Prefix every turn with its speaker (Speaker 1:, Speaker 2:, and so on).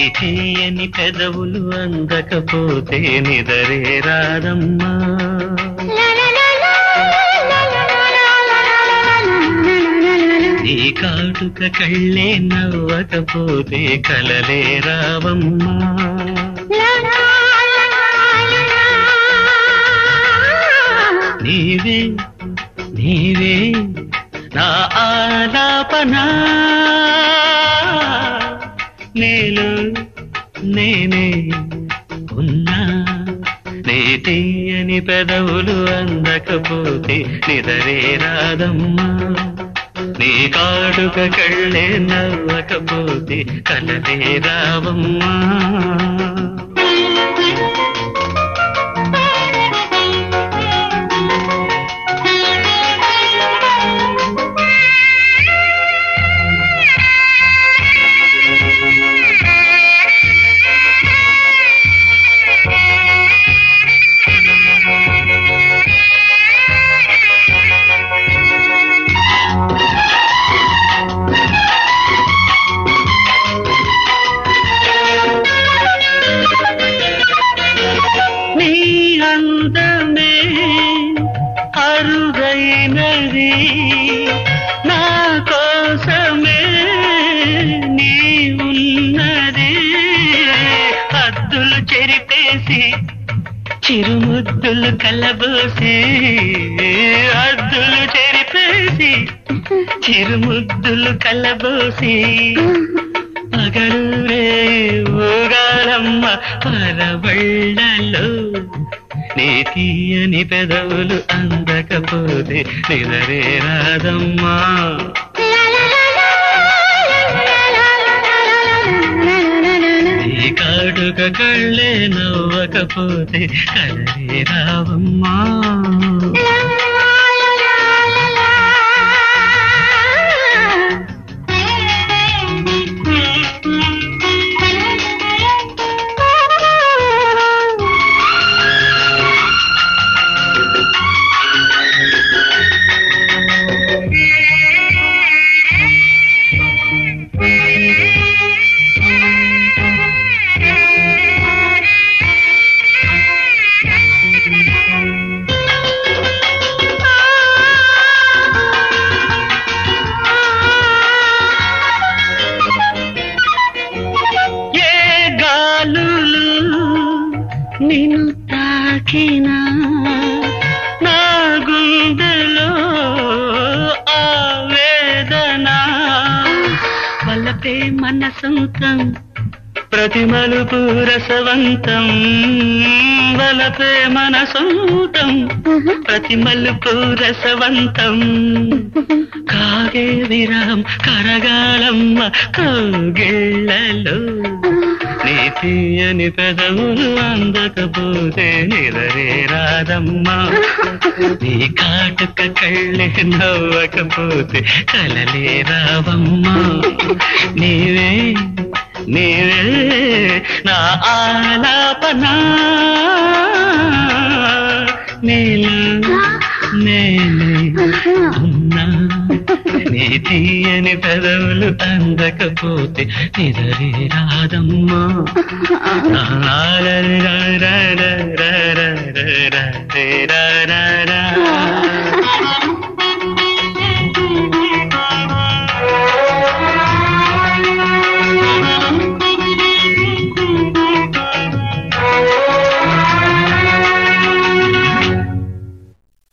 Speaker 1: తీయని పెదవులు అందకపోతే నిదరే రాదమ్మా నీ కాటుక కళ్ళే నవ్వకపోతే కలలే రావమ్మా నీవే నీవే నా ఆలాపనా నేను నేనే ఉన్నా నీ తీయని పెదవులు అందకపోతే నిదరే రాదమ్మా నీ కాడుక కళ్ళే నవ్వకపోతే కలలే రావమ్మా నీ అందమే అరుదైనది నా కోసమే నీ ఉన్నది హద్దులు చెరిపేసి చిరుముద్దులు కలబోసి హద్దులు చెరిపేసి చిరుముద్దులు కలబోసి పగలురే ఊగాలమ్మ పరబళ్ళలో నీ తీయని పెదవులు అందకపోతే నిదరే రాదమ్మా నీ కాడుక కళ్ళే నవ్వకపోతే కలరే రావమ్మా ఏ గాలులు నిన్ను తాకినా నా గుండెలో ఆవేదన వలపే మన సొంతం ప్రతి మలుపు రసవంతం వలపే మన సొంతం ప్రతి మలుపు రసవంతం కాగే విరాం కరగాలమ్మ కౌగిళ్ళలో నీ తీయని పెదవులు అందకపోతే నిదరే రాదమ్మా నీ కాటుక కళ్ళే నవ్వకపోతే కలలే రావమ్మా నీవే నీవే నా ఆలాపనా నీలా నేనే ఉన్నా నీ తీయని పెదవులు అందకపోతే నిదరే రాదమ్మా రా రా రా రా రా రా రా రా రా రా రా